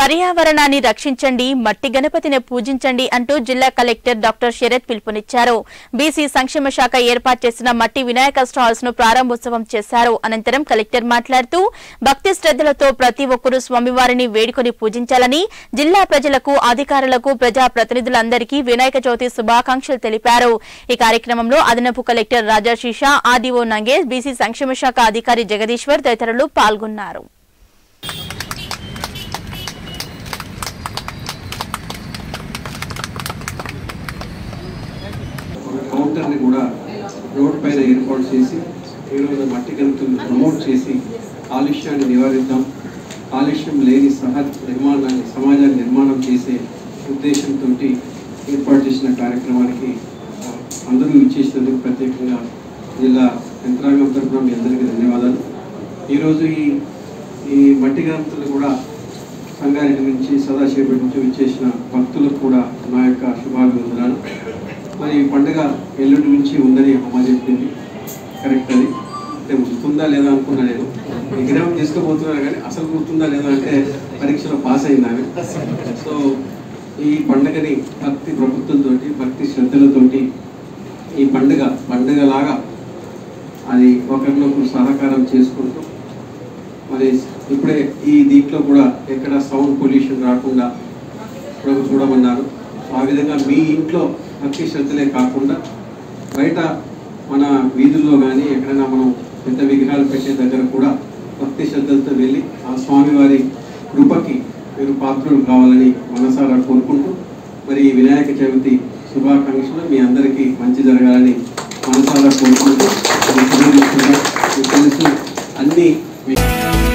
పర్యావరణాన్ని రక్షించండి మట్టి గణపతిని పూజించండి అంటూ జిల్లా కలెక్టర్ డాక్టర్ శరత్ పిలుపునిచ్చారు బీసీ సంక్షేమ శాఖ ఏర్పాటు చేసిన మట్టి వినాయక స్టాల్స్ ను ప్రారంభోత్సవం చేశారు అనంతరం కలెక్టర్ మాట్లాడుతూ భక్తి శ్రద్ధలతో ప్రతి ఒక్కరూ స్వామివారిని వేడుకొని పూజించాలని జిల్లా ప్రజలకు అధికారులకు ప్రజా ప్రతినిధులందరికీ వినాయక చవితి శుభాకాంక్షలు తెలిపారు ఈ కార్యక్రమంలో అదనపు collector Rajasheesha RDO Nangesh BC సంక్షేమ శాఖ అధికారి జగదీశ్వర్ తదితరులు పాల్గొన్నారు ఒక కౌంటర్ని కూడా రోడ్ పైన ఏర్పాటు చేసి ఈరోజు మట్టి గణితులను ప్రమోట్ చేసి కాలుష్యాన్ని నివారిద్దాం కాలుష్యం లేని సహ నిర్మాణాన్ని సమాజాన్ని నిర్మాణం చేసే ఉద్దేశంతో ఏర్పాటు చేసిన కార్యక్రమానికి ఆ, అందరూ ఇచ్చేసినందుకు ప్రత్యేకంగా జిల్లా యంత్రాంగం తరఫున మీ అందరికీ ధన్యవాదాలు ఈరోజు ఈ ఈ మట్టి గణితులు కూడా సంగారెడ్డి నుంచి సదాశివపేట నుంచి విచ్చేసిన భక్తులకు కూడా నా యొక్క శుభాభివందనాలు మరి ఈ పండుగ ఎల్లుండి నుంచి ఉందని అమ్మ చెప్పింది కరెక్ట్ అది అంటే గుర్తుందా లేదా అనుకున్నా నేను విగ్రహం తీసుకుపోతున్నారు కానీ అసలు గుర్తుందా లేదా అంటే పరీక్షలో పాస్ అయిందామె సో ఈ పండుగని భక్తి ప్రభుత్వంతోటి భక్తి శ్రద్ధలతోటి ఈ పండుగ పండుగలాగా అది ఒకరినొకరు సహకారం చేసుకుంటూ మరి ఇప్పుడే ఈ దీంట్లో కూడా ఎక్కడ సౌండ్ పొల్యూషన్ రాకుండా ఇప్పుడు చూడమన్నారు ఆ విధంగా మీ ఇంట్లో భక్తి శ్రద్ధలే కాకుండా బయట మన వీధుల్లో కానీ ఎక్కడైనా మనం పెద్ద విగ్రహాలు పెట్టే దగ్గర కూడా భక్తి శ్రద్ధలతో వెళ్ళి ఆ స్వామివారి కృపకి మీరు పాత్రలు కావాలని మనసారా కోరుకుంటూ మరి ఈ వినాయక చవితి శుభాకాంక్షలు మీ అందరికీ మంచి జరగాలని మనసారా కోరుకుంటూ మీకు తెలుసు అన్ని